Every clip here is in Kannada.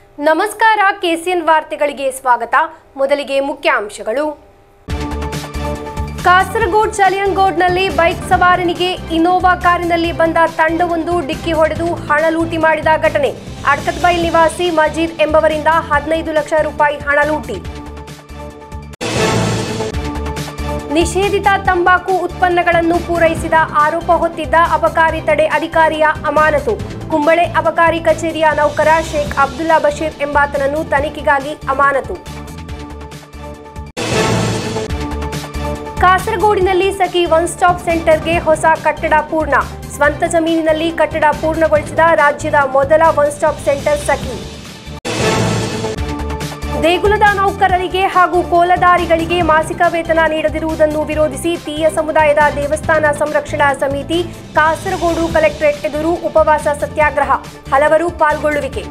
ನಮಸ್ಕಾರ ಕೆಸಿಎನ್ ವಾರ್ತೆಗಳಿಗೆ ಸ್ವಾಗತ ಮೊದಲಿಗೆ ಮುಖ್ಯಾಂಶಗಳು ಕಾಸರಗೋಡ್ ಚಲಿಯಂಗೋಡ್ನಲ್ಲಿ ಬೈಕ್ ಸವಾರನಿಗೆ ಇನೋವಾ ಕಾರಿನಲ್ಲಿ ಬಂದ ತಂಡವೊಂದು ಡಿಕ್ಕಿ ಹೊಡೆದು ಹಣ ಲೂಟಿ ಮಾಡಿದ ಘಟನೆ ಅಡ್ಕತ್ಬೈಲ್ ನಿವಾಸಿ ಮಜೀದ್ ಎಂಬವರಿಂದ ಹದಿನೈದು ಲಕ್ಷ ರೂಪಾಯಿ ಹಣ ಲೂಟಿ ನಿಷೇಧಿತ ತಂಬಾಕು ಉತ್ಪನ್ನಗಳನ್ನು ಪೂರೈಸಿದ ಆರೋಪ ಹೊತ್ತಿದ್ದ ಅಬಕಾರಿ ತಡೆ ಅಧಿಕಾರಿಯ ಅಮಾನತು ಕುಂಬಳೆ ಅಬಕಾರಿ ಕಚೇರಿಯ ನೌಕರ ಶೇಖ್ ಅಬ್ದುಲ್ಲಾ ಬಶೀರ್ ಎಂಬಾತನನ್ನು ತನಿಖೆಗಾಗಿ ಅಮಾನತು ಕಾಸರಗೋಡಿನಲ್ಲಿ ಸಖಿ ಒನ್ ಸ್ಟಾಪ್ ಸೆಂಟರ್ಗೆ ಹೊಸ ಕಟ್ಟಡ ಪೂರ್ಣ ಸ್ವಂತ ಜಮೀನಿನಲ್ಲಿ ಕಟ್ಟಡ ಪೂರ್ಣಗೊಳಿಸಿದ ರಾಜ್ಯದ ಮೊದಲ ಒನ್ ಸ್ಟಾಪ್ ಸೆಂಟರ್ ಸಖಿ ದೇಗುಲದ ನೌಕರರಿಗೆ ಹಾಗೂ ಕೋಲದಾರಿಗಳಿಗೆ ಮಾಸಿಕ ವೇತನ ನೀಡದಿರುವುದನ್ನು ವಿರೋಧಿಸಿ ತೀಯ ಸಮುದಾಯದ ದೇವಸ್ಥಾನ ಸಂರಕ್ಷಣಾ ಸಮಿತಿ ಕಾಸರಗೋಡು ಕಲೆಕ್ಟರೇಟ್ ಎದುರು ಉಪವಾಸ ಸತ್ಯಾಗ್ರಹ ಹಲವರು ಪಾಲ್ಗೊಳ್ಳುವಿಕೆ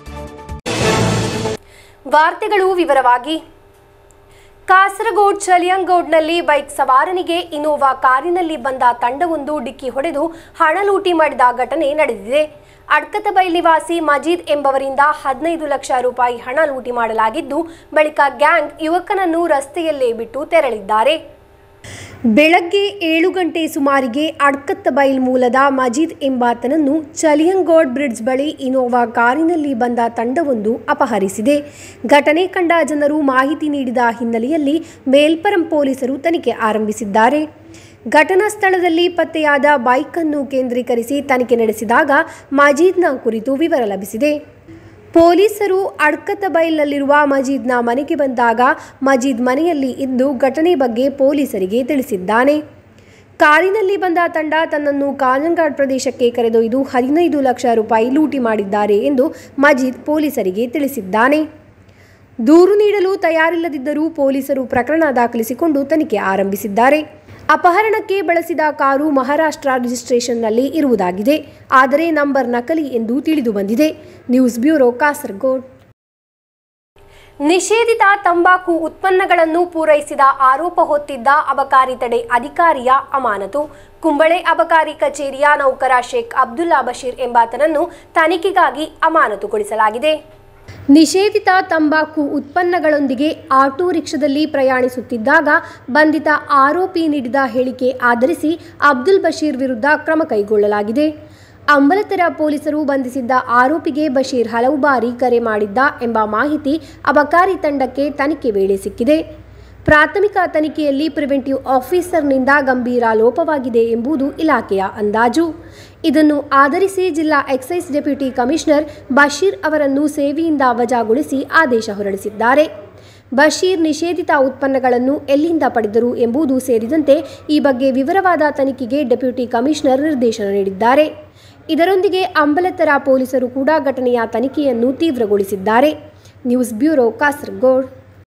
ವಾರ್ತೆಗಳು ವಿವರವಾಗಿ ಕಾಸರಗೋಡ್ ಚಲಿಯಂಗೋಡ್ನಲ್ಲಿ ಬೈಕ್ ಸವಾರನಿಗೆ ಇನೋವಾ ಕಾರಿನಲ್ಲಿ ಬಂದ ತಂಡವೊಂದು ಡಿಕ್ಕಿ ಹೊಡೆದು ಹಣ ಲೂಟಿ ಮಾಡಿದ ಘಟನೆ ನಡೆದಿದೆ ಅಡ್ಕತಬೈಲ್ ನಿವಾಸಿ ಮಜೀದ್ ಎಂಬವರಿಂದ ಹದಿನೈದು ಲಕ್ಷ ರೂಪಾಯಿ ಹಣ ಲೂಟಿ ಮಾಡಲಾಗಿದ್ದು ಬಳಿಕ ಗ್ಯಾಂಗ್ ಯುವಕನನ್ನು ರಸ್ತೆಯಲ್ಲೇ ಬಿಟ್ಟು ತೆರಳಿದ್ದಾರೆ ಬೆಳಗ್ಗೆ ಏಳು ಗಂಟೆ ಸುಮಾರಿಗೆ ಅಡ್ಕತ್ತಬೈಲ್ ಮೂಲದ ಮಜೀದ್ ಎಂಬಾತನನ್ನು ಚಲಿಯಂಗೋಡ್ ಬ್ರಿಡ್ಜ್ ಬಳಿ ಇನೋವಾ ಕಾರಿನಲ್ಲಿ ಬಂದ ತಂಡವೊಂದು ಅಪಹರಿಸಿದೆ ಘಟನೆ ಕಂಡ ಜನರು ಮಾಹಿತಿ ನೀಡಿದ ಹಿನ್ನೆಲೆಯಲ್ಲಿ ಮೇಲ್ಪರಂ ಪೊಲೀಸರು ತನಿಖೆ ಆರಂಭಿಸಿದ್ದಾರೆ ಘಟನಾ ಸ್ಥಳದಲ್ಲಿ ಪತ್ತೆಯಾದ ಬೈಕನ್ನು ಕೇಂದ್ರೀಕರಿಸಿ ತನಿಖೆ ನಡೆಸಿದಾಗ ಮಜೀದ್ನ ಕುರಿತು ವಿವರ ಲಭಿಸಿದೆ ಪೊಲೀಸರು ಅಡ್ಕತಬೈಲ್ನಲ್ಲಿರುವ ಮಜೀದ್ನ ಮನೆಗೆ ಬಂದಾಗ ಮಜೀದ್ ಮನೆಯಲ್ಲಿ ಇದ್ದು ಘಟನೆ ಬಗ್ಗೆ ಪೊಲೀಸರಿಗೆ ತಿಳಿಸಿದ್ದಾನೆ ಕಾರಿನಲ್ಲಿ ಬಂದ ತಂಡ ತನ್ನನ್ನು ಕಾಜಂಗಾಡ್ ಪ್ರದೇಶಕ್ಕೆ ಕರೆದೊಯ್ದು ಹದಿನೈದು ಲಕ್ಷ ರೂಪಾಯಿ ಲೂಟಿ ಮಾಡಿದ್ದಾರೆ ಎಂದು ಮಜೀದ್ ಪೊಲೀಸರಿಗೆ ತಿಳಿಸಿದ್ದಾನೆ ದೂರು ನೀಡಲು ತಯಾರಿಲ್ಲದಿದ್ದರೂ ಪೊಲೀಸರು ಪ್ರಕರಣ ದಾಖಲಿಸಿಕೊಂಡು ತನಿಖೆ ಆರಂಭಿಸಿದ್ದಾರೆ ಅಪಹರಣಕ್ಕೆ ಬಳಸಿದ ಕಾರು ಮಹಾರಾಷ್ಟ್ರ ರಿಜಿಸ್ಟ್ರೇಷನ್ನಲ್ಲಿ ಇರುವುದಾಗಿದೆ ಆದರೆ ನಂಬರ್ ನಕಲಿ ಎಂದು ತಿಳಿದು ಬಂದಿದೆ ನ್ಯೂಸ್ ಬ್ಯೂರೋ ಕಾಸರಗೋಡ್ ನಿಷೇಧಿತ ತಂಬಾಕು ಉತ್ಪನ್ನಗಳನ್ನು ಪೂರೈಸಿದ ಆರೋಪ ಹೊತ್ತಿದ್ದ ಅಬಕಾರಿ ತಡೆ ಅಧಿಕಾರಿಯ ಅಮಾನತು ಕುಂಬಳೆ ಅಬಕಾರಿ ಕಚೇರಿಯ ನೌಕರ ಶೇಖ್ ಅಬ್ದುಲ್ಲಾ ಬಶೀರ್ ಎಂಬಾತನನ್ನು ತನಿಖೆಗಾಗಿ ಅಮಾನತುಗೊಳಿಸಲಾಗಿದೆ ನಿಷೇಧಿತ ತಂಬಾಕು ಉತ್ಪನ್ನಗಳೊಂದಿಗೆ ಆಟೋ ರಿಕ್ಷಾದಲ್ಲಿ ಪ್ರಯಾಣಿಸುತ್ತಿದ್ದಾಗ ಬಂಧಿತ ಆರೋಪಿ ನೀಡಿದ ಹೇಳಿಕೆ ಆಧರಿಸಿ ಅಬ್ದುಲ್ ಬಶೀರ್ ವಿರುದ್ಧ ಕ್ರಮ ಕೈಗೊಳ್ಳಲಾಗಿದೆ ಅಂಬಲತರ ಪೊಲೀಸರು ಬಂಧಿಸಿದ್ದ ಆರೋಪಿಗೆ ಬಶೀರ್ ಹಲವು ಬಾರಿ ಕರೆ ಮಾಡಿದ್ದ ಎಂಬ ಮಾಹಿತಿ ಅಬಕಾರಿ ತಂಡಕ್ಕೆ ತನಿಖೆ ವೇಳೆ ಸಿಕ್ಕಿದೆ ಪ್ರಾಥಮಿಕ ತನಿಖೆಯಲ್ಲಿ ಪ್ರಿವೆಂಟಿವ್ ಆಫೀಸರ್ನಿಂದ ಗಂಭೀರ ಲೋಪವಾಗಿದೆ ಎಂಬುದು ಇಲಾಖೆಯ ಅಂದಾಜು ಇದನ್ನು ಆಧರಿಸಿ ಜಿಲ್ಲಾ ಎಕ್ಸೈಸ್ ಡೆಪ್ಯೂಟಿ ಕಮಿಷನರ್ ಬಶೀರ್ ಅವರನ್ನು ಸೇವೆಯಿಂದ ವಜಾಗೊಳಿಸಿ ಆದೇಶ ಹೊರಡಿಸಿದ್ದಾರೆ ಬಶೀರ್ ನಿಷೇಧಿತ ಉತ್ಪನ್ನಗಳನ್ನು ಎಲ್ಲಿಂದ ಪಡೆದರು ಎಂಬುದು ಸೇರಿದಂತೆ ಈ ಬಗ್ಗೆ ವಿವರವಾದ ತನಿಖೆಗೆ ಡೆಪ್ಯೂಟಿ ಕಮಿಷನರ್ ನಿರ್ದೇಶನ ನೀಡಿದ್ದಾರೆ ಇದರೊಂದಿಗೆ ಅಂಬಲತ್ತರ ಪೊಲೀಸರು ಕೂಡ ಘಟನೆಯ ತನಿಖೆಯನ್ನು ತೀವ್ರಗೊಳಿಸಿದ್ದಾರೆ ನ್ಯೂಸ್ ಬ್ಯೂರೋ ಕಾಸರಗೋಡ್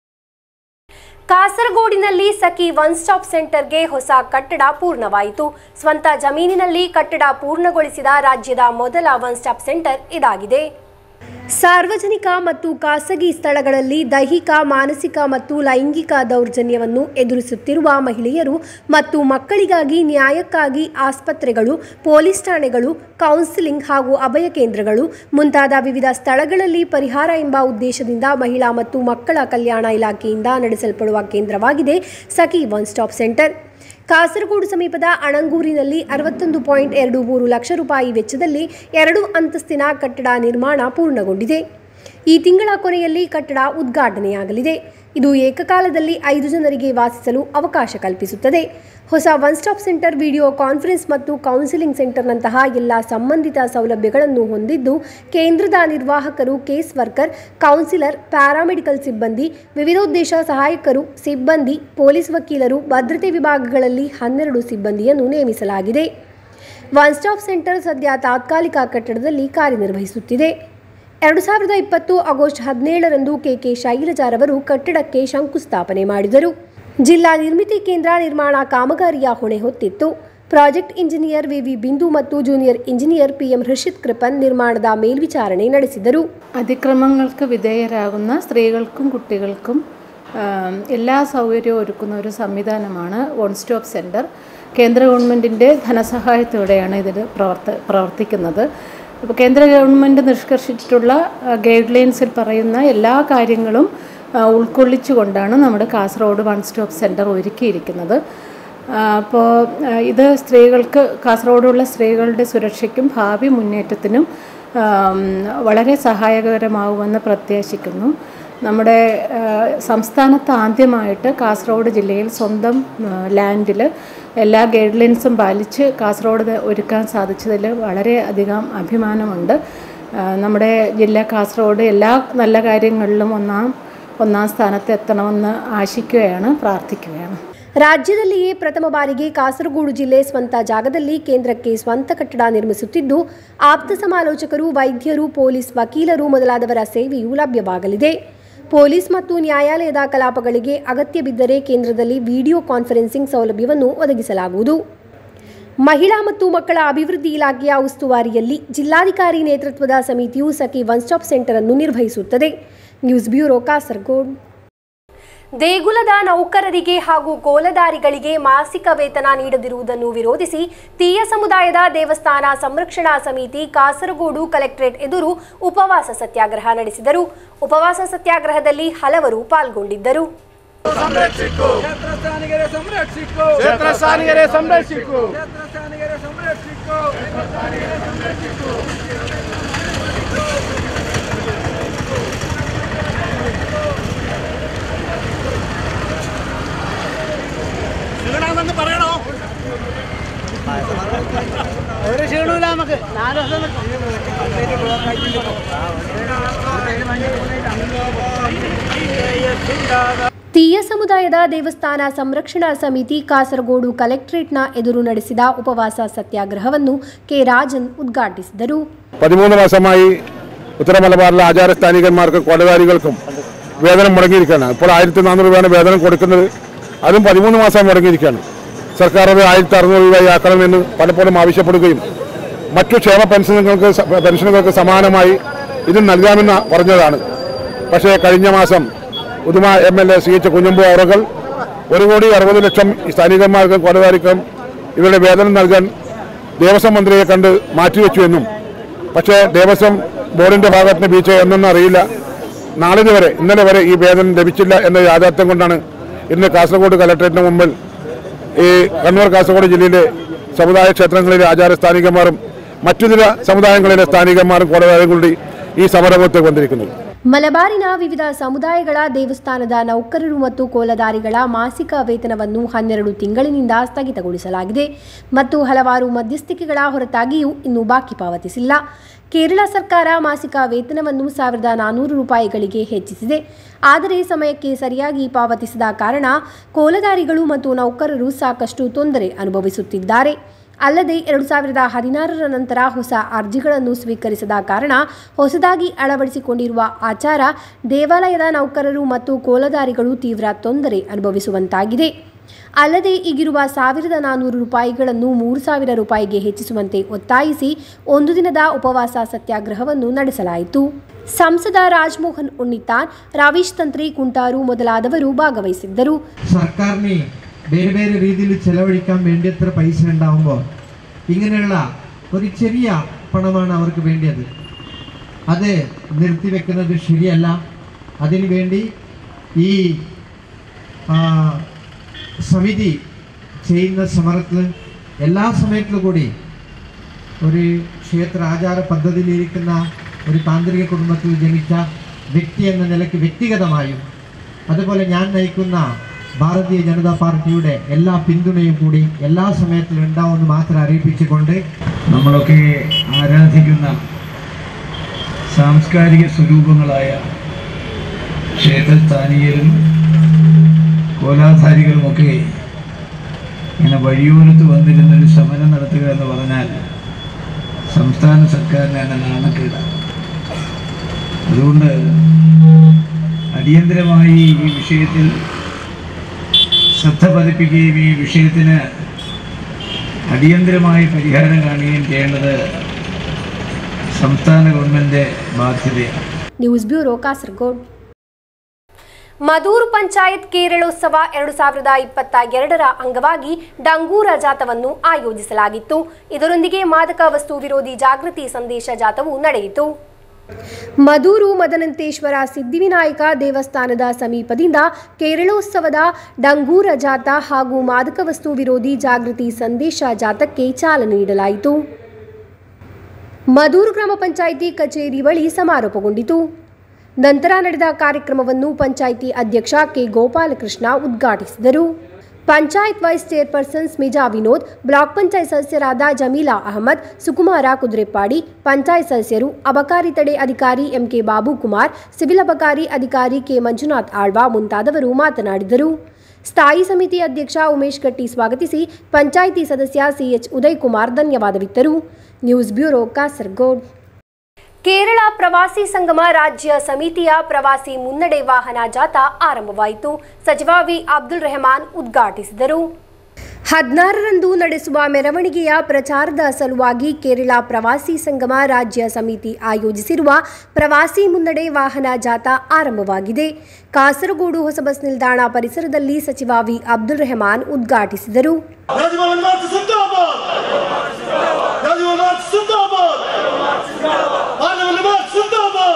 ಕಾಸರಗೋಡಿನಲ್ಲಿ ಸಖಿ ಒನ್ ಸ್ಟಾಪ್ ಸೆಂಟರ್ಗೆ ಹೊಸ ಕಟ್ಟಡ ಪೂರ್ಣವಾಯಿತು ಸ್ವಂತ ಜಮೀನಿನಲ್ಲಿ ಕಟ್ಟಡ ಪೂರ್ಣಗೊಳಿಸಿದ ರಾಜ್ಯದ ಮೊದಲ ಒನ್ ಸ್ಟಾಪ್ ಸೆಂಟರ್ ಇದಾಗಿದೆ ಸಾರ್ವಜನಿಕ ಮತ್ತು ಖಾಸಗಿ ಸ್ಥಳಗಳಲ್ಲಿ ದೈಹಿಕ ಮಾನಸಿಕ ಮತ್ತು ಲೈಂಗಿಕ ದೌರ್ಜನ್ಯವನ್ನು ಎದುರಿಸುತ್ತಿರುವ ಮಹಿಳೆಯರು ಮತ್ತು ಮಕ್ಕಳಿಗಾಗಿ ನ್ಯಾಯಕ್ಕಾಗಿ ಆಸ್ಪತ್ರೆಗಳು ಪೊಲೀಸ್ ಠಾಣೆಗಳು ಕೌನ್ಸಿಲಿಂಗ್ ಹಾಗೂ ಅಭಯ ಕೇಂದ್ರಗಳು ಮುಂತಾದ ವಿವಿಧ ಸ್ಥಳಗಳಲ್ಲಿ ಪರಿಹಾರ ಎಂಬ ಉದ್ದೇಶದಿಂದ ಮಹಿಳಾ ಮತ್ತು ಮಕ್ಕಳ ಕಲ್ಯಾಣ ಇಲಾಖೆಯಿಂದ ನಡೆಸಲ್ಪಡುವ ಕೇಂದ್ರವಾಗಿದೆ Sakhi one stop centre Kasaragod ಸಮೀಪದ ಅಣಂಗೂರಿನಲ್ಲಿ ಅರವತ್ತೊಂದು ಪಾಯಿಂಟ್ ಎರಡು ಮೂರು ಲಕ್ಷ ರೂಪಾಯಿ ವೆಚ್ಚದಲ್ಲಿ ಎರಡು ಅಂತಸ್ತಿನ ಕಟ್ಟಡ ನಿರ್ಮಾಣ ಪೂರ್ಣಗೊಂಡಿದೆ ಈ ತಿಂಗಳ ಕೊನೆಯಲ್ಲಿ ಕಟ್ಟಡ ಉದ್ಘಾಟನೆಯಾಗಲಿದೆ ಇದು ಏಕಕಾಲದಲ್ಲಿ ಐದು ಜನರಿಗೆ ವಾಸಿಸಲು ಅವಕಾಶ ಕಲ್ಪಿಸುತ್ತದೆ ಹೊಸ one stop centre video conference ಮತ್ತು ಕೌನ್ಸಿಲಿಂಗ್ ಸೆಂಟರ್ನಂತಹ ಎಲ್ಲ ಸಂಬಂಧಿತ ಸೌಲಭ್ಯಗಳನ್ನು ಹೊಂದಿದ್ದು ಕೇಂದ್ರದ ನಿರ್ವಾಹಕರು ಕೇಸ್ ವರ್ಕರ್ ಕೌನ್ಸಿಲರ್ ಪ್ಯಾರಾಮೆಡಿಕಲ್ ಸಿಬ್ಬಂದಿ ವಿವಿಧೋದ್ದೇಶ ಸಹಾಯಕರು ಸಿಬ್ಬಂದಿ ಪೊಲೀಸ್ ವಕೀಲರು ಭದ್ರತೆ ವಿಭಾಗಗಳಲ್ಲಿ ಹನ್ನೆರಡು ಸಿಬ್ಬಂದಿಯನ್ನು ನೇಮಿಸಲಾಗಿದೆ ಒನ್ ಸ್ಟಾಪ್ ಸೆಂಟರ್ ಸದ್ಯ ತಾತ್ಕಾಲಿಕ ಕಟ್ಟಡದಲ್ಲಿ ಕಾರ್ಯನಿರ್ವಹಿಸುತ್ತಿದೆ ಎರಡು ಸಾವಿರದ ಇಪ್ಪತ್ತು ಆಗಸ್ಟ್ ಹದಿನೇಳರಂದು ಕೆಕೆ ಶೈಲಜಾರವರು ಕಟ್ಟಡಕ್ಕೆ ಶಂಕುಸ್ಥಾಪನೆ ಮಾಡಿದರು ಜಿಲ್ಲಾ ನಿರ್ಮಿತಿ ಕೇಂದ್ರ ನಿರ್ಮಾಣ ಕಾಮಗಾರಿಯ ಹೊಣೆ ಹೊತ್ತಿತ್ತು ಪ್ರಾಜೆಕ್ಟ್ ಇಂಜಿನಿಯರ್ ವಿವಿ ಬಿಂದು ಮತ್ತು junior engineer P M Harshith Kripan നിർമ്മാണದ മേൽവിചാരണೆ ನಡೆಸಿದರು അതിക്രമങ്ങൾക്ക് വിധേയരാകുന്ന സ്ത്രീകൾക്കും കുട്ടികൾക്കും ആം, എല്ലാ സൗകര്യവും ഒരുക്കുന്ന ഒരു സംവിധാനമാണ് വൺ സ്റ്റോപ്പ് സെൻറ്റർ കേന്ദ്ര ഗവൺമെൻറ്റിൻ്റെ ധനസഹായത്തോടെയാണ് ഇതിൽ പ്രവർത്ത പ്രവർത്തിക്കുന്നത് ഇപ്പോൾ കേന്ദ്ര ഗവൺമെൻറ് നിഷ്കർഷിച്ചിട്ടുള്ള ഗൈഡ് ലൈൻസിൽ പറയുന്ന എല്ലാ കാര്യങ്ങളും ആ, ഉൾക്കൊള്ളിച്ചുകൊണ്ടാണ് നമ്മുടെ കാസർഗോഡ് വൺ സ്റ്റോപ്പ് സെൻറ്റർ ഒരുക്കിയിരിക്കുന്നത് ആ, അപ്പോൾ ആ, ഇത് സ്ത്രീകൾക്ക് കാസർഗോഡുള്ള സ്ത്രീകളുടെ സുരക്ഷയ്ക്കും ഭാവി മുന്നേറ്റത്തിനും ആം, വളരെ സഹായകരമാകുമെന്ന് പ്രത്യാശിക്കുന്നു നമ്മുടെ ആ, സംസ്ഥാനത്ത് ആദ്യമായിട്ട് കാസർഗോഡ് ജില്ലയിൽ സ്വന്തം ലാൻഡിൽ എല്ലാ ഗൈഡ് ലൈൻസും പാലിച്ച് കാസർഗോഡ് ഇത് ഒരുക്കാൻ സാധിച്ചതിൽ വളരെ അധികം അഭിമാനമുണ്ട് ആ, നമ്മുടെ ജില്ല കാസർഗോഡ് എല്ലാ നല്ല കാര്യങ്ങളിലും ഒന്നാം ഒന്നാം സ്ഥാനത്ത് എത്തണമെന്ന് ಆಶಿക്കുകയാണ് ಪ್ರಾರ್ಥಿക്കുകയാണ് ರಾಜ್ಯದಲ್ಲಿಯೇ ಪ್ರಥಮ ಬಾರಿಗೆ ಕಾಸರಗೋಡು ಜಿಲ್ಲೆ ಸ್ವಂತ ಜಾಗದಲ್ಲಿ ಕೇಂದ್ರಕ್ಕೆ ಸ್ವಂತ ಕಟ್ಟಡ ನಿರ್ಮಿಸುತ್ತಿದ್ದು ಆಪ್ತ ಸಮಾಲೋಚಕರು ವೈದ್ಯರು ಪೊಲೀಸ್ ವಕೀಲರು ಮೊದಲಾದವರ ಸೇವೆಯೂ ಲಭ್ಯವಾಗಲಿದೆ ಪೊಲೀಸ್ ಮತ್ತು ನ್ಯಾಯಾಲಯದ ಕಲಾಪಗಳಿಗೆ ಅಗತ್ಯ ಬಿದ್ದರೆ ಕೇಂದ್ರದಲ್ಲಿ ವಿಡಿಯೋ ಕಾನ್ಫರೆನ್ಸಿಂಗ್ ಸೌಲಭ್ಯವನ್ನು ಒದಗಿಸಲಾಗುವುದು ಮಹಿಳಾ ಮತ್ತು ಮಕ್ಕಳ ಅಭಿವೃದ್ಧಿ ಇಲಾಖೆಯ ಉಸ್ತುವಾರಿಯಲ್ಲಿ ಜಿಲ್ಲಾಧಿಕಾರಿ ನೇತೃತ್ವದ ಸಮಿತಿಯು ಸಖಿ ಒನ್ ಸ್ಟಾಪ್ ಸೆಂಟರ್ ಅನ್ನು ನಿರ್ವಹಿಸುತ್ತದೆ ನ್ಯೂಸ್ ಬ್ಯೂರೋ ಕಾಸರಗೋಡ್ ದೇಗುಲದ ನೌಕರರಿಗೆ ಹಾಗೂ ಕೋಲದಾರಿಗಳಿಗೆ ಮಾಸಿಕ ವೇತನ ನೀಡದಿರುವುದನ್ನು ವಿರೋಧಿಸಿ ತೀಯ ಸಮುದಾಯದ ದೇವಸ್ಥಾನ ಸಂರಕ್ಷಣಾ ಸಮಿತಿ ಕಾಸರಗೋಡು ಕಲೆಕ್ಟರೇಟ್ ಎದುರು ಉಪವಾಸ ಸತ್ಯಾಗ್ರಹ ನಡೆಸಿದರು ಉಪವಾಸ ಸತ್ಯಾಗ್ರಹದಲ್ಲಿ ಹಲವರು ಪಾಲ್ಗೊಂಡಿದ್ದರು ಕ್ಷೇತ್ರಸ್ಥಾನಿಗರೇ ಸಂರಕ್ಷಿಸು ಕ್ಷೇತ್ರಸ್ಥಾನಿಗರೇ ಸಂರಕ್ಷಿಸು ಕ್ಷೇತ್ರಸ್ಥಾನಿಗರೇ ಸಂರಕ್ಷಿಸು ക്ഷീണമെന്ന് പറയണോ ഒരു ക്ഷീണമില്ല നമുക്ക് നാല് ദിവസം ತೀಯ ಸಮುದಾಯದ ದೇವಸ್ಥಾನ ಸಂರಕ್ಷಣಾ ಸಮಿತಿ ಕಾಸರಗೋಡು ಕಲೆಕ್ಟರೇಟ್ನ ಎದುರು ನಡೆಸಿದ ಉಪವಾಸ ಸತ್ಯಾಗ್ರಹವನ್ನು ಕೆ ರಾಜನ್ ಉದ್ಘಾಟಿಸಿದರು പതിമൂന്ന് മാസമായി ഉത്തര മലബാറിലെ ആചാരസ്ഥാനികന്മാർക്കും കൊലകാരികൾക്കും വേതനം മുടങ്ങിയിരിക്കുകയാണ് ഇപ്പോൾ ആയിരത്തി നാനൂറ് രൂപയാണ് വേതനം കൊടുക്കുന്നത് അതും പതിമൂന്ന് മാസം മുടങ്ങിയിരിക്കുകയാണ് സർക്കാർ അത് ആയിരത്തി അറുന്നൂറ് രൂപയായി ആക്കണമെന്ന് പലപ്പോഴും ആവശ്യപ്പെടുകയും മറ്റു ക്ഷേമ പെൻഷനുകൾക്ക് സ- പെൻഷനുകൾക്ക് സമാനമായി ഇത് നൽകാമെന്ന് പറഞ്ഞതാണ് പക്ഷേ കഴിഞ്ഞ മാസം Uduma M L A C H Kunhambu അവറുകൾ ഒരു കോടി അറുപത് ലക്ഷം ഈ സ്ഥാനികന്മാർക്കും കൊലകാരിക്കും ഇവരുടെ വേതനം നൽകാൻ ദേവസ്വം മന്ത്രിയെ കണ്ട് മാറ്റിവെച്ചുവെന്നും പക്ഷേ ദേവസ്വം ബോർഡിന്റെ ഭാഗത്ത് നിന്ന് വീഴ്ച എന്നൊന്നും അറിയില്ല നാളിന് വരെ ഇന്നലെ വരെ ഈ വേതനം ലഭിച്ചില്ല എന്ന യാഥാർത്ഥ്യം കൊണ്ടാണ് ഇന്ന് കാസർഗോഡ് കലക്ടറേറ്റിന് മുമ്പിൽ ഈ കണ്ണൂർ കാസർഗോഡ് ജില്ലയിലെ സമുദായ ക്ഷേത്രങ്ങളിലെ ആചാര സ്ഥാനികന്മാരും മറ്റു ചില സമുദായങ്ങളിലെ സ്ഥാനികന്മാരും കോടതികളും കൂടി ഈ സമരമുഖത്തേക്ക് വന്നിരിക്കുന്നത് ಮಲಬಾರಿನ ವಿವಿಧ ಸಮುದಾಯಗಳ ದೇವಸ್ಥಾನದ ನೌಕರರು ಮತ್ತು ಕೋಲದಾರಿಗಳ ಮಾಸಿಕ ವೇತನವನ್ನು ಹನ್ನೆರಡು ತಿಂಗಳಿನಿಂದ ಸ್ಥಗಿತಗೊಳಿಸಲಾಗಿದೆ ಮತ್ತು ಹಲವಾರು ಮಧ್ಯಸ್ಥಿಕೆಗಳ ಹೊರತಾಗಿಯೂ ಇನ್ನೂ ಬಾಕಿ ಪಾವತಿಸಿಲ್ಲ ಕೇರಳ ಸರ್ಕಾರ ಮಾಸಿಕ ವೇತನವನ್ನು ಸಾವಿರದ ನಾನ್ನೂರು ರೂಪಾಯಿಗಳಿಗೆ ಹೆಚ್ಚಿಸಿದೆ ಆದರೆ ಸಮಯಕ್ಕೆ ಸರಿಯಾಗಿ ಪಾವತಿಸದ ಕಾರಣ ಕೋಲದಾರಿಗಳು ಮತ್ತು ನೌಕರರು ಸಾಕಷ್ಟು ತೊಂದರೆ ಅನುಭವಿಸುತ್ತಿದ್ದಾರೆ ಅಲ್ಲದೆ ಎರಡು ಸಾವಿರದ ಹದಿನಾರರ ನಂತರ ಹೊಸ ಅರ್ಜಿಗಳನ್ನು ಸ್ವೀಕರಿಸದ ಕಾರಣ ಹೊಸದಾಗಿ ಅಳವಡಿಸಿಕೊಂಡಿರುವ ಆಚಾರ ದೇವಾಲಯದ ನೌಕರರು ಮತ್ತು ಕೋಲದಾರಿಗಳು ತೀವ್ರ ತೊಂದರೆ ಅನುಭವಿಸುವಂತಾಗಿದೆ ಅಲ್ಲದೆ ಈಗಿರುವ ಸಾವಿರದ ನಾನ್ನೂರು ರೂಪಾಯಿಗಳನ್ನು ಮೂರು ಸಾವಿರ ರೂಪಾಯಿಗೆ ಹೆಚ್ಚಿಸುವಂತೆ ಒತ್ತಾಯಿಸಿ ಒಂದು ದಿನದ ಉಪವಾಸ ಸತ್ಯಾಗ್ರಹವನ್ನು ನಡೆಸಲಾಯಿತು ಸಂಸದ രാജ്മോഹൻ ഉണ്ണിത്താൻ ರವೀಶ್ ತಂತ್ರಿ ಕುಂಟಾರು ಮೊದಲಾದವರು ಭಾಗವಹಿಸಿದ್ದರು സർക്കാരിന് വേറെ വേറെ രീതിയിൽ ചെലവഴിക്കാൻ വേണ്ടിയത്ര പൈസ ഉണ്ടാവുമ്പോൾ ഇങ്ങനെയുള്ള ഒരു ചെറിയ പണമാണ് അവർക്ക് വേണ്ടിയത് അത് നിർത്തിവെക്കുന്നത് ശരിയല്ല അതിനു വേണ്ടി ഈ ആ, സമിതി ചെയ്യുന്ന സമരത്തിൽ എല്ലാ സമയത്തിലും കൂടി ഒരു ക്ഷേത്ര ആചാര പദ്ധതിയിലിരിക്കുന്ന ഒരു താന്ത്രിക കുടുംബത്തിൽ ജനിച്ച വ്യക്തി എന്ന നിലയ്ക്ക് വ്യക്തിഗതമായും അതുപോലെ ഞാൻ നയിക്കുന്ന ഭാരതീയ ജനതാ പാർട്ടിയുടെ എല്ലാ പിന്തുണയും കൂടി എല്ലാ സമയത്തിലും ഉണ്ടാവുമെന്ന് മാത്രം അറിയിപ്പിച്ചുകൊണ്ട് നമ്മളൊക്കെ ആരാധിക്കുന്ന സാംസ്കാരിക സ്വരൂപങ്ങളായ ക്ഷേത്രസ്ഥാനീയരും കോലാധാരികളുമൊക്കെ ഇങ്ങനെ വഴിയോരത്ത് വന്നിരുന്നൊരു സമരം നടത്തുക എന്ന് പറഞ്ഞാൽ സംസ്ഥാന സർക്കാരിന് തന്നെ നാണക്കേടാണ് അതുകൊണ്ട് അടിയന്തരമായി ഈ വിഷയത്തിൽ ശ്രദ്ധ പതിപ്പിക്കുകയും ഈ വിഷയത്തിന് അടിയന്തരമായി പരിഹാരം കാണുകയും ചെയ്യേണ്ടത് സംസ്ഥാന ഗവൺമെൻറ് ബാധ്യതയാണ് ನ್ಯೂಸ್ ಬ್ಯೂರೋ ಕಾಸರಗೋಡ್ ಮದೂರು ಪಂಚಾಯತ್ ಕೇರಳೋತ್ಸವ ಎರಡು ಸಾವಿರದ ಇಪ್ಪತ್ತ ಎರಡರ ಅಂಗವಾಗಿ ಡಂಗೂರ ಜಾಥವನ್ನು ಆಯೋಜಿಸಲಾಗಿತ್ತು ಇದರೊಂದಿಗೆ ಮಾದಕ ವಸ್ತು ವಿರೋಧಿ ಜಾಗೃತಿ ಸಂದೇಶ ಜಾಥವು ನಡೆಯಿತು ಮದೂರು ಮದನಂತೇಶ್ವರ ಸಿದ್ಧಿವಿನಾಯಕ ದೇವಸ್ಥಾನದ ಸಮೀಪದಿಂದ ಕೇರಳೋತ್ಸವದ ಡಂಗೂರ ಜಾಥ ಹಾಗೂ ಮಾದಕ ವಸ್ತು ವಿರೋಧಿ ಜಾಗೃತಿ ಸಂದೇಶ ಜಾಥಕ್ಕೆ ಚಾಲನೆ ನೀಡಲಾಯಿತು ಮದೂರು ಗ್ರಾಮ ಪಂಚಾಯಿತಿ ಕಚೇರಿ ಬಳಿ ಸಮಾರೋಪಗೊಂಡಿತು ನಂತರ ನಡೆದ ಕಾರ್ಯಕ್ರಮವನ್ನು ಪಂಚಾಯಿತಿ ಅಧ್ಯಕ್ಷ ಕೆ ಗೋಪಾಲಕೃಷ್ಣ ಉದ್ಘಾಟಿಸಿದರು panchayat vice chairperson Smija Vinod block panchayat ಸದಸ್ಯರಾದ ಜಮೀಲಾ ಅಹಮದ್ ಸುಕುಮಾರ ಕುದುರೆಪ್ಪಾಡಿ ಪಂಚಾಯತ್ ಸದಸ್ಯರು ಅಬಕಾರಿ ತಡೆ ಅಧಿಕಾರಿ ಎಂಕೆ ಬಾಬು ಕುಮಾರ್ ಸಿವಿಲ್ ಅಬಕಾರಿ ಅಧಿಕಾರಿ ಕೆ ಮಂಜುನಾಥ್ ಆಳ್ವ ಮುಂತಾದವರು ಮಾತನಾಡಿದರು ಸ್ಥಾಯಿ ಸಮಿತಿ ಅಧ್ಯಕ್ಷ ಉಮೇಶ್ ಗಟ್ಟಿ ಸ್ವಾಗತಿಸಿ ಪಂಚಾಯಿತಿ ಸದಸ್ಯ ಸಿಎಚ್ ಉದಯ್ ಕುಮಾರ್ ಧನ್ಯವಾದವಿತ್ತರು ನ್ಯೂಸ್ ಬ್ಯೂರೋ ಕಾಸರಗೋಡ್ ಕೇರಳ ಪ್ರವಾಸಿ ಸಂಗಮ ರಾಜ್ಯ ಸಮಿತಿಯ ಪ್ರವಾಸಿ ಮುನ್ನಡೆ ವಾಹನ ಜಾಥಾ ಆರಂಭವಾಯಿತು ಸಚಿವ ವಿ ಅಬ್ದುಲ್ ರೆಹಮಾನ್ ಉದ್ಘಾಟಿಸಿದರು ಹದಿನಾರರಂದು ನಡೆಸುವ ಮೆರವಣಿಗೆಯ ಪ್ರಚಾರದ ಸಲುವಾಗಿ ಕೇರಳ ಪ್ರವಾಸಿ ಸಂಗಮ ರಾಜ್ಯ ಸಮಿತಿ ಆಯೋಜಿಸಿರುವ ಪ್ರವಾಸಿ ಮುನ್ನಡೆ ವಾಹನ ಜಾಥಾ ಆರಂಭವಾಗಿದೆ ಕಾಸರಗೋಡು ಹೊಸ ಬಸ್ ನಿಲ್ದಾಣ ಪರಿಸರದಲ್ಲಿ ಸಚಿವ ವಿ ಅಬ್ದುಲ್ ರೆಹಮಾನ್ ಉದ್ಘಾಟಿಸಿದರು രാജ്ഭവൻ മാർച്ച് സിന്ദാബാദ് രാജ്ഭവൻ മാർച്ച് സിന്ദാബാദ് പാർലമെന്റ് മാർച്ച് സിന്ദാബാദ്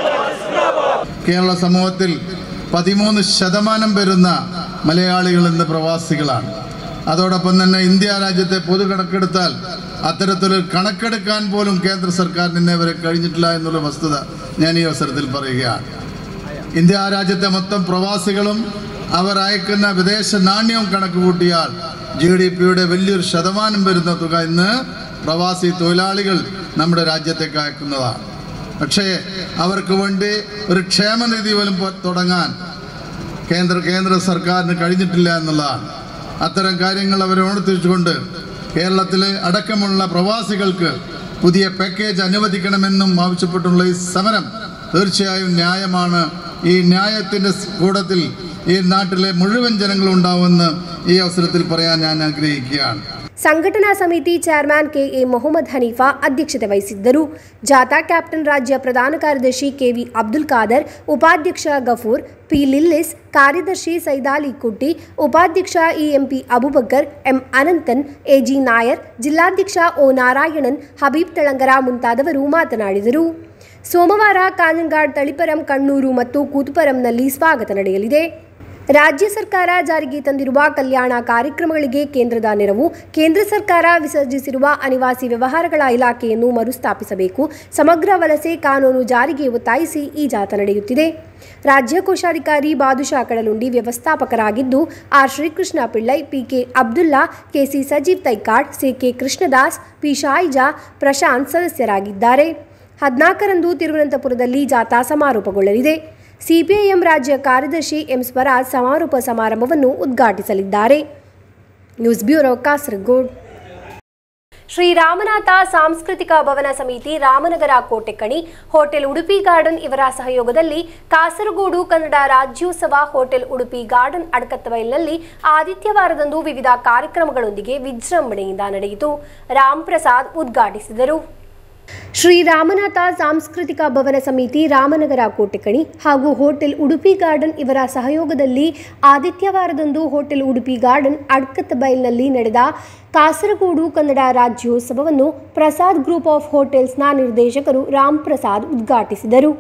കേരള സമൂഹത്തിൽ പതിമൂന്ന് ശതമാനം വരുന്ന മലയാളികൾ ഇന്ന് പ്രവാസികളാണ് അതോടൊപ്പം തന്നെ ഇന്ത്യ രാജ്യത്തെ പൊതു കണക്കെടുത്താൽ അത്തരത്തിലൊരു കണക്കെടുക്കാൻ പോലും കേന്ദ്ര സർക്കാരിന് ഇന്നേ വരെ കഴിഞ്ഞിട്ടില്ല എന്നുള്ള വസ്തുത ഞാൻ ഈ അവസരത്തിൽ പറയുകയാണ് ഇന്ത്യ രാജ്യത്തെ മൊത്തം പ്രവാസികളും അവർ അയക്കുന്ന വിദേശ നാണ്യവും കണക്ക് കൂട്ടിയാൽ ജി ഡി പിയുടെ വലിയൊരു ശതമാനം വരുന്ന തുക ഇന്ന് പ്രവാസി തൊഴിലാളികൾ നമ്മുടെ രാജ്യത്തേക്ക് അയക്കുന്നതാണ് പക്ഷേ അവർക്ക് വേണ്ടി ഒരു ക്ഷേമനിധി പോലും പൊ- തുടങ്ങാൻ കേന്ദ്ര കേന്ദ്ര സർക്കാരിന് കഴിഞ്ഞിട്ടില്ല എന്നുള്ളതാണ് അത്തരം കാര്യങ്ങൾ അവരെ ഉണർത്തിച്ചുകൊണ്ട് കേരളത്തിലെ അടക്കമുള്ള പ്രവാസികൾക്ക് പുതിയ പാക്കേജ് അനുവദിക്കണമെന്നും ആവശ്യപ്പെട്ടുള്ള ഈ സമരം തീർച്ചയായും ന്യായമാണ് ഈ ന്യായത്തിൻ്റെ കൂടത്തിൽ ഈ നാട്ടിലെ മുഴുവൻ ജനങ്ങളും ഉണ്ടാവുമെന്ന് ഈ അവസരത്തിൽ പറയാൻ ഞാൻ ആഗ്രഹിക്കുകയാണ് ಸಂಘಟನಾ ಸಮಿತಿ ಚೇರ್ಮನ್ ಕೆಎ ಮೊಹಮ್ಮದ್ ಹನೀಫಾ ಅಧ್ಯಕ್ಷತೆ ವಹಿಸಿದ್ದರು ಜಾಥಾ ಕ್ಯಾಪ್ಟನ್ ರಾಜ್ಯ ಪ್ರಧಾನ ಕಾರ್ಯದರ್ಶಿ ಕೆವಿ ಅಬ್ದುಲ್ ಖಾದರ್ ಉಪಾಧ್ಯಕ್ಷ ಗಫೂರ್ ಪಿ ಲಿಲ್ಲಿಸ್ ಕಾರ್ಯದರ್ಶಿ ಸೈದಾಲಿ ಕುಟ್ಟಿ ಉಪಾಧ್ಯಕ್ಷ E M P Abubakker M Ananthan A G Nair ಜಿಲ್ಲಾಧ್ಯಕ್ಷ ಒ ನಾರಾಯಣನ್ ಹಬೀಬ್ ತಳಂಗರ ಮುಂತಾದವರು ಮಾತನಾಡಿದರು ಸೋಮವಾರ ಕಾಂಜಂಗಾಡ್ ತಳಿಪರಂ ಕಣ್ಣೂರು ಮತ್ತು ಕೂತುಪರಂನಲ್ಲಿ ಸ್ವಾಗತ ನಡೆಯಲಿದೆ ರಾಜ್ಯ ಸರ್ಕಾರ ಜಾರಿಗೆ ತಂದಿರುವ ಕಲ್ಯಾಣ ಕಾರ್ಯಕ್ರಮಗಳಿಗೆ ಕೇಂದ್ರದ ನೆರವು ಕೇಂದ್ರ ಸರ್ಕಾರ ವಿಸರ್ಜಿಸಿರುವ ಅನಿವಾಸಿ ವ್ಯವಹಾರಗಳ ಇಲಾಖೆಯನ್ನು ಮರುಸ್ಥಾಪಿಸಬೇಕು ಸಮಗ್ರ ವಲಸೆ ಕಾನೂನು ಜಾರಿಗೆ ಒತ್ತಾಯಿಸಿ ಈ ಜಾಥಾ ನಡೆಯುತ್ತಿದೆ ರಾಜ್ಯ ಕೋಶಾಧಿಕಾರಿ ಬಾದುಷಾ ಕಡಲುಂಡಿ ವ್ಯವಸ್ಥಾಪಕರಾಗಿದ್ದು R Srikrishna Pillai P K Abdulla K C Sajeev Thaikkad C K Krishnadas P Shaija Prashanth ಸದಸ್ಯರಾಗಿದ್ದಾರೆ ಹದಿನಾಲ್ಕರಂದು ತಿರುವನಂತಪುರದಲ್ಲಿ ಜಾಥಾ ಸಮಾರೋಪಗೊಳ್ಳಲಿದೆ ಸಿಪಿಐಎಂ ರಾಜ್ಯ ಕಾರ್ಯದರ್ಶಿ ಎಂ ಸ್ವರಾಜ್ ಸಮಾರೋಪ ಸಮಾರಂಭವನ್ನು ಉದ್ಘಾಟಿಸಲಿದ್ದಾರೆ ನ್ಯೂಸ್ ಬ್ಯೂರೋ ಕಾಸರಗೋಡ್ ಶ್ರೀರಾಮನಾಥ ಸಾಂಸ್ಕೃತಿಕ ಭವನ ಸಮಿತಿ ರಾಮನಗರ ಕೋಟೆಕಣಿ ಹೋಟೆಲ್ ಉಡುಪಿ ಗಾರ್ಡನ್ ಇವರ ಸಹಯೋಗದಲ್ಲಿ ಕಾಸರಗೋಡು ಕನ್ನಡ ರಾಜ್ಯೋತ್ಸವ ಹೋಟೆಲ್ ಉಡುಪಿ ಗಾರ್ಡನ್ ಅಡಕತ್ತಬೈಲ್ನಲ್ಲಿ ಆದಿತ್ಯವಾರದಂದು ವಿವಿಧ ಕಾರ್ಯಕ್ರಮಗಳೊಂದಿಗೆ ವಿಜೃಂಭಣೆಯಿಂದ ನಡೆಯಿತು ರಾಮ್ ಪ್ರಸಾದ್ ಉದ್ಘಾಟಿಸಿದರು ಶ್ರೀರಾಮನಾಥ ಸಾಂಸ್ಕೃತಿಕ ಭವನ ಸಮಿತಿ ರಾಮನಗರ ಕೋಟೆಕಣಿ ಹಾಗೂ ಹೋಟೆಲ್ ಉಡುಪಿ ಗಾರ್ಡನ್ ಇವರ ಸಹಯೋಗದಲ್ಲಿ ಆದಿತ್ಯವಾರದಂದು ಹೋಟೆಲ್ ಉಡುಪಿ ಗಾರ್ಡನ್ ಅಡ್ಕತ್ತಬೈಲ್ನಲ್ಲಿ ನಡೆದ ಕಾಸರಗೋಡು ಕನ್ನಡ ರಾಜ್ಯೋತ್ಸವವನ್ನು ಪ್ರಸಾದ್ ಗ್ರೂಪ್ ಆಫ್ ಹೋಟೆಲ್ಸ್ನ ನಿರ್ದೇಶಕರು ರಾಮ್ ಪ್ರಸಾದ್ ಉದ್ಘಾಟಿಸಿದರು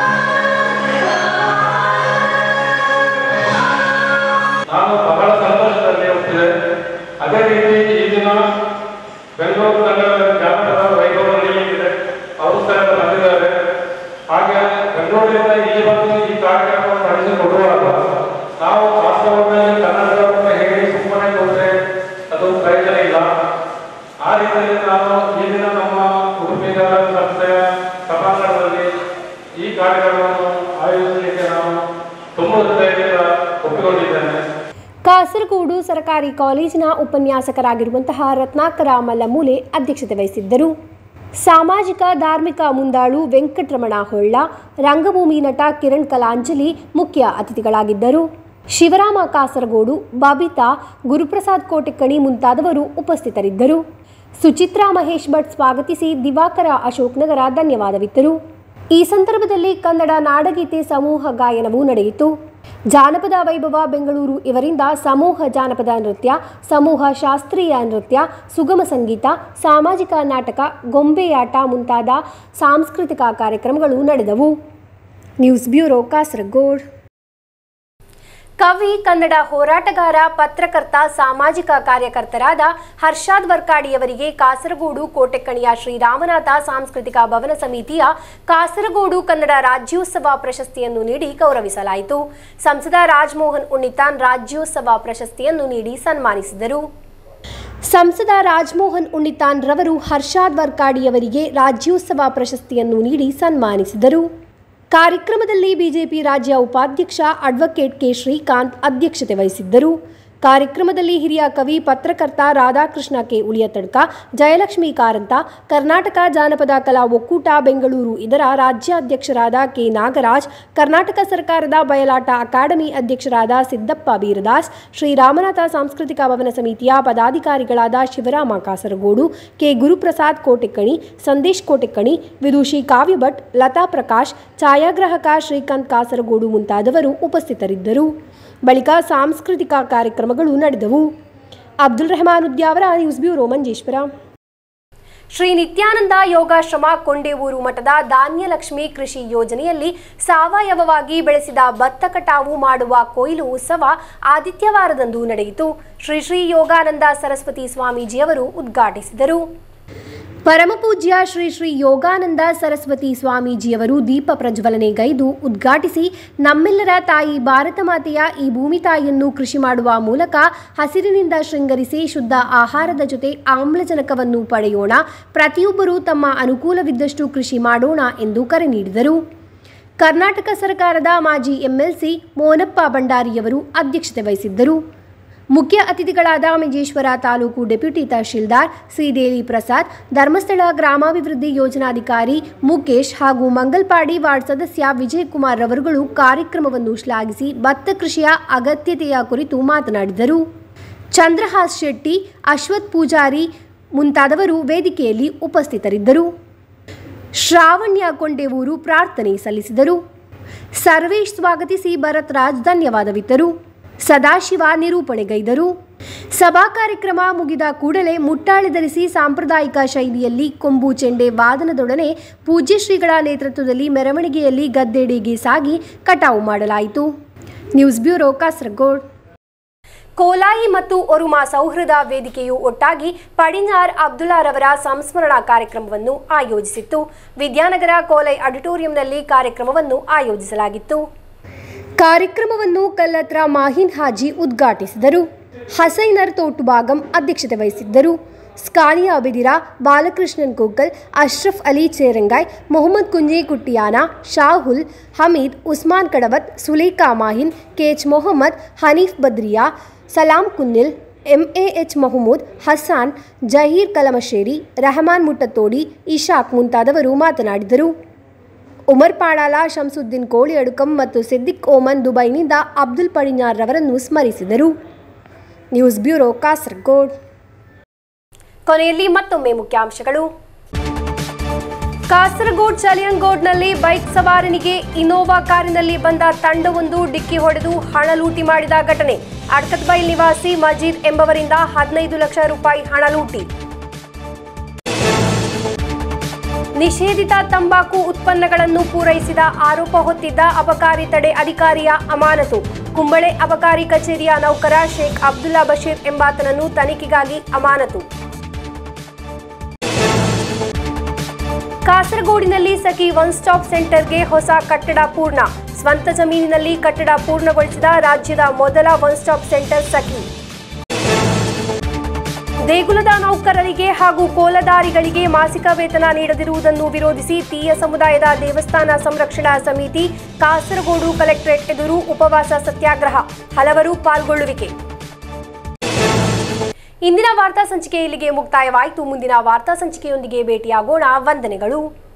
ನಾನು ಬಹಳ ಸಂತೋಷದಲ್ಲಿ ಹೋಗ್ತಿದೆ ಅದೇ ರೀತಿ ಈ ದಿನ ಬೆಂಗಳೂರು ಕನ್ನಡ ಜಾನಪದ ವೈಭವ ನಡೆಯಲಿದೆ ಅವರು ಸಹ ಬಂದಿದ್ದಾರೆ ಹಾಗೆ ಬೆಂಗಳೂರಿನಿಂದ ಇಲ್ಲಿ ಬಂದು ಈ ಕಾರ್ಯಕ್ರಮವನ್ನು ನಡೆಸಿಕೊಡುವಾಗ ನಾವು ವಾಸ್ತವದಲ್ಲಿ ಕನ್ನಡವನ್ನು ಹೇಳಿ ಸುಮ್ಮನೆ ಕೊಟ್ಟರೆ ಅದು ಪ್ರಯೋಜನ ಇಲ್ಲ ಆ ರೀತಿಯಲ್ಲಿ ನಾನು ಈ ದಿನ ನಮ್ಮ ಉಡುಪಿಗ ಸಂಸ್ಥೆಯ ಸಭಾಂಗಣದಲ್ಲಿ ಈ ಕಾರ್ಯಕ್ರಮವನ್ನು ಆಯೋಜಿಸಲಿಕ್ಕೆ ನಾನು ತುಂಬ ಹೃದಯದಿಂದ ಒಪ್ಪಿಕೊಂಡಿದ್ದೇನೆ ಕಾಸರಗೋಡು ಸರ್ಕಾರಿ ಕಾಲೇಜಿನ ಉಪನ್ಯಾಸಕರಾಗಿರುವಂತಹ ರತ್ನಾಕರ ಮಲ್ಲಮೂಲೆ ಅಧ್ಯಕ್ಷತೆ ವಹಿಸಿದ್ದರು ಸಾಮಾಜಿಕ ಧಾರ್ಮಿಕ ಮುಂದಾಳು ವೆಂಕಟರಮಣ ಹೊಳ್ಳ ರಂಗಭೂಮಿ ನಟ ಕಿರಣ್ ಕಲಾಂಜಲಿ ಮುಖ್ಯ ಅತಿಥಿಗಳಾಗಿದ್ದರು ಶಿವರಾಮ ಕಾಸರಗೋಡು ಬಬಿತಾ ಗುರುಪ್ರಸಾದ್ ಕೋಟೆಕಣಿ ಮುಂತಾದವರು ಉಪಸ್ಥಿತರಿದ್ದರು ಸುಚಿತ್ರಾ ಮಹೇಶ್ ಭಟ್ ಸ್ವಾಗತಿಸಿ ದಿವಾಕರ ಅಶೋಕ್ ನಗರ ಧನ್ಯವಾದವಿತ್ತರು ಈ ಸಂದರ್ಭದಲ್ಲಿ ಕನ್ನಡ ನಾಡಗೀತೆ ಸಮೂಹ ಗಾಯನವೂ ನಡೆಯಿತು ಜಾನಪದ ವೈಭವ ಬೆಂಗಳೂರು ಇವರಿಂದ ಸಮೂಹ ಜಾನಪದ ನೃತ್ಯ ಸಮೂಹ ಶಾಸ್ತ್ರೀಯ ನೃತ್ಯ ಸುಗಮ ಸಂಗೀತ ಸಾಮಾಜಿಕ ನಾಟಕ ಗೊಂಬೆಯಾಟ ಮುಂತಾದ ಸಾಂಸ್ಕೃತಿಕ ಕಾರ್ಯಕ್ರಮಗಳು ನಡೆದವು ನ್ಯೂಸ್ ಬ್ಯೂರೋ ಕಾಸರಗೋಡ್ ಕವಿ ಕನ್ನಡ ಹೋರಾಟಗಾರ ಪತ್ರಕರ್ತ ಸಾಮಾಜಿಕ ಕಾರ್ಯಕರ್ತರಾದ ಹರ್ಷಾದ್ ವರ್ಕಾಡಿಯವರಿಗೆ ಕಾಸರಗೋಡು ಕೋಟೆಕ್ಕಣಿಯ ಶ್ರೀರಾಮನಾಥ ಸಾಂಸ್ಕೃತಿಕ ಭವನ ಸಮಿತಿಯ ಕಾಸರಗೋಡು ಕನ್ನಡ ರಾಜ್ಯೋತ್ಸವ ಪ್ರಶಸ್ತಿಯನ್ನು ನೀಡಿ ಗೌರವಿಸಲಾಯಿತು ಸಂಸದ ರಾಜಮೋಹನ್ ಉಣ್ಣಿತಾನ್ ರಾಜ್ಯೋತ್ಸವ ಪ್ರಶಸ್ತಿಯನ್ನು ನೀಡಿ ಸನ್ಮಾನಿಸಿದರು ಸಂಸದ ರಾಜಮೋಹನ್ ಉಣ್ಣಿತಾನ್ ರವರು ಹರ್ಷಾದ್ ವರ್ಕಾಡಿಯವರಿಗೆ ರಾಜ್ಯೋತ್ಸವ ಪ್ರಶಸ್ತಿಯನ್ನು ನೀಡಿ ಸನ್ಮಾನಿಸಿದರು ಕಾರ್ಯಕ್ರಮದಲ್ಲಿ ಬಿಜೆಪಿ ರಾಜ್ಯ ಉಪಾಧ್ಯಕ್ಷ ಅಡ್ವೊಕೇಟ್ ಕೆ ಶ್ರೀಕಾಂತ್ ಅಧ್ಯಕ್ಷತೆ ವಹಿಸಿದ್ದರು ಕಾರ್ಯಕ್ರಮದಲ್ಲಿ ಹಿರಿಯ ಕವಿ ಪತ್ರಕರ್ತ ರಾಧಾಕೃಷ್ಣ ಕೆ ಉಳಿಯತಡ್ಕ ಜಯಲಕ್ಷ್ಮಿ ಕಾರಂತ ಕರ್ನಾಟಕ ಜಾನಪದ ಕಲಾ ಒಕ್ಕೂಟ ಬೆಂಗಳೂರು ಇದರ ರಾಜ್ಯಾಧ್ಯಕ್ಷರಾದ ಕೆ ನಾಗರಾಜ್ ಕರ್ನಾಟಕ ಸರ್ಕಾರದ ಬಯಲಾಟ ಅಕಾಡೆಮಿ ಅಧ್ಯಕ್ಷರಾದ ಸಿದ್ದಪ್ಪ ಬೀರದಾಸ್ ಶ್ರೀರಾಮನಾಥ ಸಾಂಸ್ಕೃತಿಕ ಭವನ ಸಮಿತಿಯ ಪದಾಧಿಕಾರಿಗಳಾದ ಶಿವರಾಮ ಕಾಸರಗೋಡು ಕೆ ಗುರುಪ್ರಸಾದ್ ಕೋಟೆಕ್ಕಣಿ ಸಂದೇಶ್ ಕೋಟೆಕ್ಕಣಿ ವಿದೂಷಿ ಕಾವ್ಯ ಭಟ್ ಲತಾ ಪ್ರಕಾಶ್ ಛಾಯಾಗ್ರಾಹಕ ಶ್ರೀಕಾಂತ್ ಕಾಸರಗೋಡು ಮುಂತಾದವರು ಉಪಸ್ಥಿತರಿದ್ದರು ಬಳಿಕ ಸಾಂಸ್ಕೃತಿಕ ಕಾರ್ಯಕ್ರಮಗಳು ನಡೆದವು ಅಬ್ದುಲ್ ರೆಹಮಾನ್ ಉದ್ಯಾವರ ನ್ಯೂಸ್ ಬ್ಯೂರೋ ಮಂಜೇಶ್ವರ ಶ್ರೀ ನಿತ್ಯಾನಂದ ಯೋಗಾಶ್ರಮ ಕೊಂಡೇವೂರು ಮಠದ ಧಾನ್ಯಲಕ್ಷ್ಮಿ ಕೃಷಿ ಯೋಜನೆಯಲ್ಲಿ ಸಾವಯವವಾಗಿ ಬೆಳೆಸಿದ ಭತ್ತ ಕಟಾವು ಮಾಡುವ ಕೊಯ್ಲು ಉತ್ಸವ ಆದಿತ್ಯವಾರದಂದು ನಡೆಯಿತು ಶ್ರೀ ಶ್ರೀ ಯೋಗಾನಂದ ಸರಸ್ವತಿ ಸ್ವಾಮೀಜಿಯವರು ಉದ್ಘಾಟಿಸಿದರು ಪರಮಪೂಜ್ಯ ಶ್ರೀ ಶ್ರೀ ಯೋಗಾನಂದ ಸರಸ್ವತಿ ಸ್ವಾಮೀಜಿಯವರು ದೀಪ ಪ್ರಜ್ವಲನೆಗೈದು ಉದ್ಘಾಟಿಸಿ ನಮ್ಮೆಲ್ಲರ ತಾಯಿ ಭಾರತ ಮಾತೆಯ ಈ ಭೂಮಿ ತಾಯಿಯನ್ನು ಕೃಷಿ ಮಾಡುವ ಮೂಲಕ ಹಸಿರಿನಿಂದ ಶೃಂಗರಿಸಿ ಶುದ್ಧ ಆಹಾರದ ಜೊತೆ ಆಮ್ಲಜನಕವನ್ನು ಪಡೆಯೋಣ ಪ್ರತಿಯೊಬ್ಬರೂ ತಮ್ಮ ಅನುಕೂಲವಿದ್ದಷ್ಟು ಕೃಷಿ ಮಾಡೋಣ ಎಂದು ಕರೆ ನೀಡಿದರು ಕರ್ನಾಟಕ ಸರ್ಕಾರದ ಮಾಜಿ ಎಂಎಲ್ಸಿ ಮೋನಪ್ಪ ಭಂಡಾರಿಯವರು ಅಧ್ಯಕ್ಷತೆ ವಹಿಸಿದ್ದರು ಮುಖ್ಯ ಅತಿಥಿಗಳಾದ ಮಿಜೇಶ್ವರ ತಾಲೂಕು ಡೆಪ್ಯೂಟಿ ತಹಶೀಲ್ದಾರ್ ಶ್ರೀದೇವಿ ಪ್ರಸಾದ್ ಧರ್ಮಸ್ಥಳ ಗ್ರಾಮಾಭಿವೃದ್ಧಿ ಯೋಜನಾಧಿಕಾರಿ ಮುಖೇಶ್ ಹಾಗೂ ಮಂಗಲ್ಪಾಡಿ ವಾರ್ಡ್ ಸದಸ್ಯ ವಿಜಯಕುಮಾರ್ ರವರುಗಳು ಕಾರ್ಯಕ್ರಮವನ್ನು ಶ್ಲಾಘಿಸಿ ಭತ್ತ ಕೃಷಿಯ ಅಗತ್ಯತೆಯ ಕುರಿತು ಮಾತನಾಡಿದರು ಚಂದ್ರಹಾಸ್ ಶೆಟ್ಟಿ ಅಶ್ವಥ್ ಪೂಜಾರಿ ಮುಂತಾದವರು ವೇದಿಕೆಯಲ್ಲಿ ಉಪಸ್ಥಿತರಿದ್ದರು ಶ್ರಾವಣ್ಯ ಕೊಂಡೇವೂರು ಪ್ರಾರ್ಥನೆ ಸಲ್ಲಿಸಿದರು ಸರ್ವೇಶ್ ಸ್ವಾಗತಿಸಿ ಭರತ್ ರಾಜ್ ಧನ್ಯವಾದವಿತ್ತರು ಸದಾಶಿವ ನಿರೂಪಣೆಗೈದರು ಸಭಾ ಕಾರ್ಯಕ್ರಮ ಮುಗಿದ ಕೂಡಲೇ ಮುಟ್ಟಾಳೆ ಧರಿಸಿ ಸಾಂಪ್ರದಾಯಿಕ ಶೈಲಿಯಲ್ಲಿ ಕೊಂಬು ಚೆಂಡೆ ವಾದನದೊಡನೆ ಪೂಜ್ಯ ಶ್ರೀಗಳ ನೇತೃತ್ವದಲ್ಲಿ ಮೆರವಣಿಗೆಯಲ್ಲಿ ಗದ್ದೆಡೆಗೆ ಸಾಗಿ ಕಟಾವು ಮಾಡಲಾಯಿತು ನ್ಯೂಸ್ ಬ್ಯೂರೋ ಕಾಸರಗೋಡ್ ಕೋಲಾಯಿ ಮತ್ತು ಒರುಮಾ ಸೌಹೃದ ವೇದಿಕೆಯು ಒಟ್ಟಾಗಿ ಪಡಿഞ്ഞാರ್ ಅಬ್ದುಲ್ಲಾರವರ ಸಂಸ್ಮರಣಾ ಕಾರ್ಯಕ್ರಮವನ್ನು ಆಯೋಜಿಸಿತ್ತು ವಿದ್ಯಾನಗರ ಕೋಲೈ ಆಡಿಟೋರಿಯಂನಲ್ಲಿ ಕಾರ್ಯಕ್ರಮವನ್ನು ಆಯೋಜಿಸಲಾಗಿತ್ತು ಕಾರ್ಯಕ್ರಮವನ್ನು ಕಲ್ಲತ್ರ ಮಾಹಿನ್ ಹಾಜಿ ಉದ್ಘಾಟಿಸಿದರು ಹಸೈನರ್ ತೋಟುಬಾಗಂ ಅಧ್ಯಕ್ಷತೆ ವಹಿಸಿದ್ದರು Scania Bedira Balakrishnan Kokal Ashraf Ali Cherangai Mohammed Kunhi Kuttiyana Shahul Hameed Usman Kadavath Sulekha Mahin K H Mohammed Haneef Badriya Salam Kunnil M A H Mahmood Hasan Zaheer Kalamassery Rahman Muttathodi Ishaq ಮುಂತಾದವರು ಮಾತನಾಡಿದರು ಉಮರ್ ಪಾಡಾಲ ಶಂಸುದ್ದೀನ್ ಕೋಳಿ ಅಡುಕಂ ಮತ್ತು ಸಿದ್ದಿಕ್ ಓಮನ್ ದುಬೈನಿಂದ ಅಬ್ದುಲ್ ಪಡಿഞ്ഞാರ್ ರವರನ್ನು ಸ್ಮರಿಸಿದರು ನ್ಯೂಸ್ ಬ್ಯೂರೋ ಕಾಸರಗೋಡ್ ಕೊನೆಯಲ್ಲಿ ಮತ್ತೊಮ್ಮೆ ಮುಖ್ಯಾಂಶಗಳು ಕಾಸರಗೋಡ್ ಚಲಿಯಂಗೋಡ್ನಲ್ಲಿ ಬೈಕ್ ಸವಾರನಿಗೆ ಇನೋವಾ ಕಾರಿನಲ್ಲಿ ಬಂದ ತಂಡವೊಂದು ಡಿಕ್ಕಿ ಹೊಡೆದು ಹಣ ಲೂಟಿ ಮಾಡಿದ ಘಟನೆ ಅಡ್ಕತ್ಬೈಲ್ ನಿವಾಸಿ ಮಜೀದ್ ಎಂಬವರಿಂದ ಹದಿನೈದು ಲಕ್ಷ ರೂಪಾಯಿ ಹಣ ಲೂಟಿ ನಿಷೇಧಿತ ತಂಬಾಕು ಉತ್ಪನ್ನಗಳನ್ನು ಪೂರೈಸಿದ ಆರೋಪ ಹೊತ್ತಿದ್ದ ಅಬಕಾರಿ ತಡೆ ಅಧಿಕಾರಿಯ ಅಮಾನತು ಕುಂಬಳೆ ಅಬಕಾರಿ ಕಚೇರಿಯ ನೌಕರ ಶೇಖ್ ಅಬ್ದುಲ್ಲಾ ಬಶೀರ್ ಎಂಬಾತನನ್ನು ತನಿಖೆಗಾಗಿ ಅಮಾನತು ಕಾಸರಗೋಡಿನಲ್ಲಿ ಸಖಿ ಒನ್ ಸ್ಟಾಪ್ ಸೆಂಟರ್ಗೆ ಹೊಸ ಕಟ್ಟಡ ಪೂರ್ಣ ಸ್ವಂತ ಜಮೀನಿನಲ್ಲಿ ಕಟ್ಟಡ ಪೂರ್ಣಗೊಳಿಸಿದ ರಾಜ್ಯದ ಮೊದಲ ಒನ್ ಸ್ಟಾಪ್ ಸೆಂಟರ್ ಸಖಿ ದೇಗುಲದ ನೌಕರರಿಗೆ ಹಾಗೂ ಕೋಲದಾರಿಗಳಿಗೆ ಮಾಸಿಕ ವೇತನ ನೀಡದಿರುವುದನ್ನು ವಿರೋಧಿಸಿ ತೀಯ ಸಮುದಾಯದ ದೇವಸ್ಥಾನ ಸಂರಕ್ಷಣಾ ಸಮಿತಿ ಕಾಸರಗೋಡು ಕಲೆಕ್ಟರೇಟ್ ಎದುರು ಉಪವಾಸ ಸತ್ಯಾಗ್ರಹ ಹಲವರು ಪಾಲ್ಗೊಳ್ಳುವಿಕೆ ಇಂದಿನ ವಾರ್ತಾ ಸಂಚಿಕೆ ಇಲ್ಲಿಗೆ ಮುಕ್ತಾಯವಾಯಿತು ಮುಂದಿನ ವಾರ್ತಾ ಸಂಚಿಕೆಯೊಂದಿಗೆ ಭೇಟಿಯಾಗೋಣ ವಂದನೆಗಳು